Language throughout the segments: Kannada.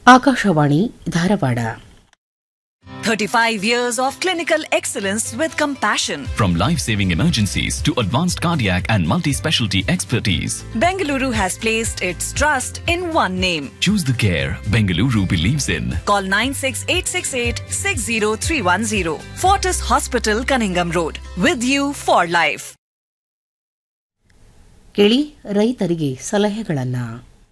Akashvani Dharwad 35 years of clinical excellence with compassion. From life saving emergencies to advanced cardiac and multi specialty expertise, Bengaluru has placed its trust in one name. choose the care Bengaluru believes in. Call 96868 60310. Fortis Hospital, Cunningham Road. With you for life. ಕೇಳಿ ರೈತರಿಗೆ ಸಲಹೆಗಳನ್ನು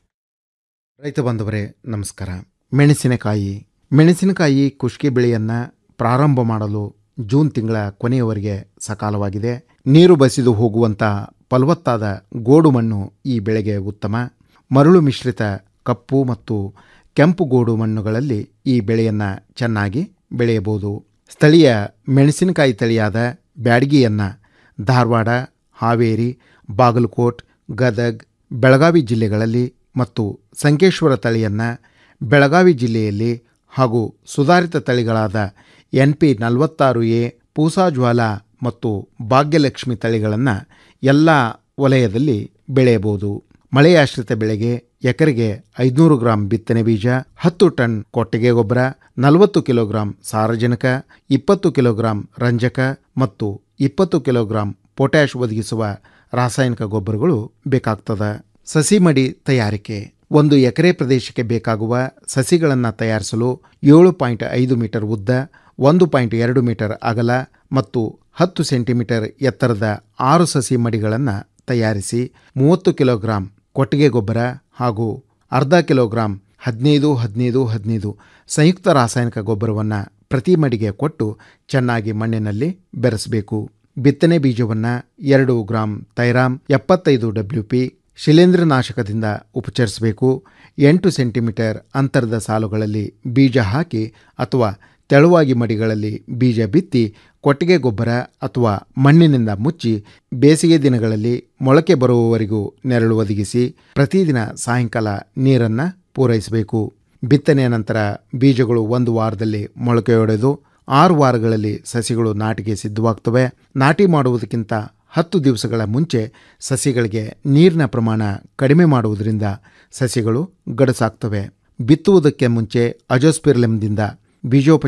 ರೈತ ಬಾಂಧವರೇ ನಮಸ್ಕಾರ ಮೆಣಸಿನಕಾಯಿ ಮೆಣಸಿನಕಾಯಿ ಕುಷ್ಕಿ ಬೆಳೆಯನ್ನು ಪ್ರಾರಂಭ ಮಾಡಲು ಜೂನ್ ತಿಂಗಳ ಕೊನೆಯವರೆಗೆ ಸಕಾಲವಾಗಿದೆ ನೀರು ಬಸಿದು ಹೋಗುವಂಥ ಫಲವತ್ತಾದ ಗೋಡು ಮಣ್ಣು ಈ ಬೆಳೆಗೆ ಉತ್ತಮ ಮರಳು ಮಿಶ್ರಿತ ಕಪ್ಪು ಮತ್ತು ಕೆಂಪು ಗೋಡು ಮಣ್ಣುಗಳಲ್ಲಿ ಈ ಬೆಳೆಯನ್ನು ಚೆನ್ನಾಗಿ ಬೆಳೆಯಬಹುದು ಸ್ಥಳೀಯ ಮೆಣಸಿನಕಾಯಿ ತಳಿಯಾದ ಬ್ಯಾಡಗಿಯನ್ನು ಧಾರವಾಡ ಹಾವೇರಿ ಬಾಗಲಕೋಟ್ ಗದಗ್ ಬೆಳಗಾವಿ ಜಿಲ್ಲೆಗಳಲ್ಲಿ ಮತ್ತು ಸಂಕೇಶ್ವರ ತಳಿಯನ್ನು ಬೆಳಗಾವಿ ಜಿಲ್ಲೆಯಲ್ಲಿ ಹಾಗೂ ಸುಧಾರಿತ ತಳಿಗಳಾದ ಎನ್ ಪಿ ನಲವತ್ತಾರು ಎ ಪೂಸಾಜ್ವಾಲ ಮತ್ತು ಭಾಗ್ಯಲಕ್ಷ್ಮಿ ತಳಿಗಳನ್ನು ಎಲ್ಲ ವಲಯದಲ್ಲಿ ಬೆಳೆಯಬಹುದು ಮಳೆಯಾಶ್ರಿತ ಬೆಳೆಗೆ ಎಕರೆಗೆ ಐದುನೂರು ಗ್ರಾಂ ಬಿತ್ತನೆ ಬೀಜ ಹತ್ತು ಟನ್ ಕೊಟ್ಟಿಗೆ ಗೊಬ್ಬರ ನಲವತ್ತು ಕಿಲೋಗ್ರಾಂ ಸಾರಜನಕ ಇಪ್ಪತ್ತು ಕಿಲೋಗ್ರಾಂ ರಂಜಕ ಮತ್ತು ಇಪ್ಪತ್ತು ಕಿಲೋಗ್ರಾಂ ಪೊಟ್ಯಾಷ್ ಒದಗಿಸುವ ರಾಸಾಯನಿಕ ಗೊಬ್ಬರಗಳು ಬೇಕಾಗ್ತದೆ ಸಸಿ ಮಡಿ ತಯಾರಿಕೆ ಒಂದು ಎಕರೆ ಪ್ರದೇಶಕ್ಕೆ ಬೇಕಾಗುವ ಸಸಿಗಳನ್ನು ತಯಾರಿಸಲು ಏಳು ಪಾಯಿಂಟ್ ಐದು ಮೀಟರ್ ಉದ್ದ ಒಂದು ಪಾಯಿಂಟ್ ಎರಡು ಮೀಟರ್ ಅಗಲ ಮತ್ತು ಹತ್ತು ಸೆಂಟಿಮೀಟರ್ ಎತ್ತರದ ಆರು ಸಸಿ ಮಡಿಗಳನ್ನು ತಯಾರಿಸಿ ಮೂವತ್ತು ಕಿಲೋಗ್ರಾಂ ಕೊಟ್ಟಿಗೆ ಗೊಬ್ಬರ ಹಾಗೂ ಅರ್ಧ ಕಿಲೋಗ್ರಾಂ ಹದಿನೈದು ಹದಿನೈದು ಹದಿನೈದು ಸಂಯುಕ್ತ ರಾಸಾಯನಿಕ ಗೊಬ್ಬರವನ್ನು ಪ್ರತಿ ಮಡಿಗೆ ಕೊಟ್ಟು ಚೆನ್ನಾಗಿ ಮಣ್ಣಿನಲ್ಲಿ ಬೆರೆಸಬೇಕು ಬಿತ್ತನೆ ಬೀಜವನ್ನು ಎರಡು ಗ್ರಾಂ ತೈರಾಮ್ ಎಪ್ಪತ್ತೈದು ಡಬ್ಲ್ಯೂ ಪಿ ಶಿಲೇಂಧ್ರನಾಶಕದಿಂದ ಉಪಚರಿಸಬೇಕು ಎಂಟು ಸೆಂಟಿಮೀಟರ್ ಅಂತರದ ಸಾಲುಗಳಲ್ಲಿ ಬೀಜ ಹಾಕಿ ಅಥವಾ ತೆಳುವಾಗಿ ಮಡಿಗಳಲ್ಲಿ ಬೀಜ ಬಿತ್ತಿ ಕೊಟ್ಟಿಗೆ ಗೊಬ್ಬರ ಅಥವಾ ಮಣ್ಣಿನಿಂದ ಮುಚ್ಚಿ ಬೇಸಿಗೆ ದಿನಗಳಲ್ಲಿ ಮೊಳಕೆ ಬರುವವರೆಗೂ ನೆರಳು ಒದಗಿಸಿ ಪ್ರತಿದಿನ ಸಾಯಂಕಾಲ ನೀರನ್ನು ಪೂರೈಸಬೇಕು ಬಿತ್ತನೆಯ ನಂತರ ಬೀಜಗಳು ಒಂದು ವಾರದಲ್ಲಿ ಮೊಳಕೆಯೊಡೆದು ಆರು ವಾರಗಳಲ್ಲಿ ಸಸಿಗಳು ನಾಟಿಗೆ ಸಿದ್ಧವಾಗ್ತವೆ ನಾಟಿ ಮಾಡುವುದಕ್ಕಿಂತ ಹತ್ತು ದಿವಸಗಳ ಮುಂಚೆ ಸಸಿಗಳಿಗೆ ನೀರಿನ ಪ್ರಮಾಣ ಕಡಿಮೆ ಮಾಡುವುದರಿಂದ ಸಸಿಗಳು ಗಡಸಾಗ್ತವೆ ಬಿತ್ತುವುದಕ್ಕೆ ಮುಂಚೆ ಅಜೋಸ್ಪಿರ್ಲೆಮ್ದಿಂದ ಬೀಜೋಪಚಾರ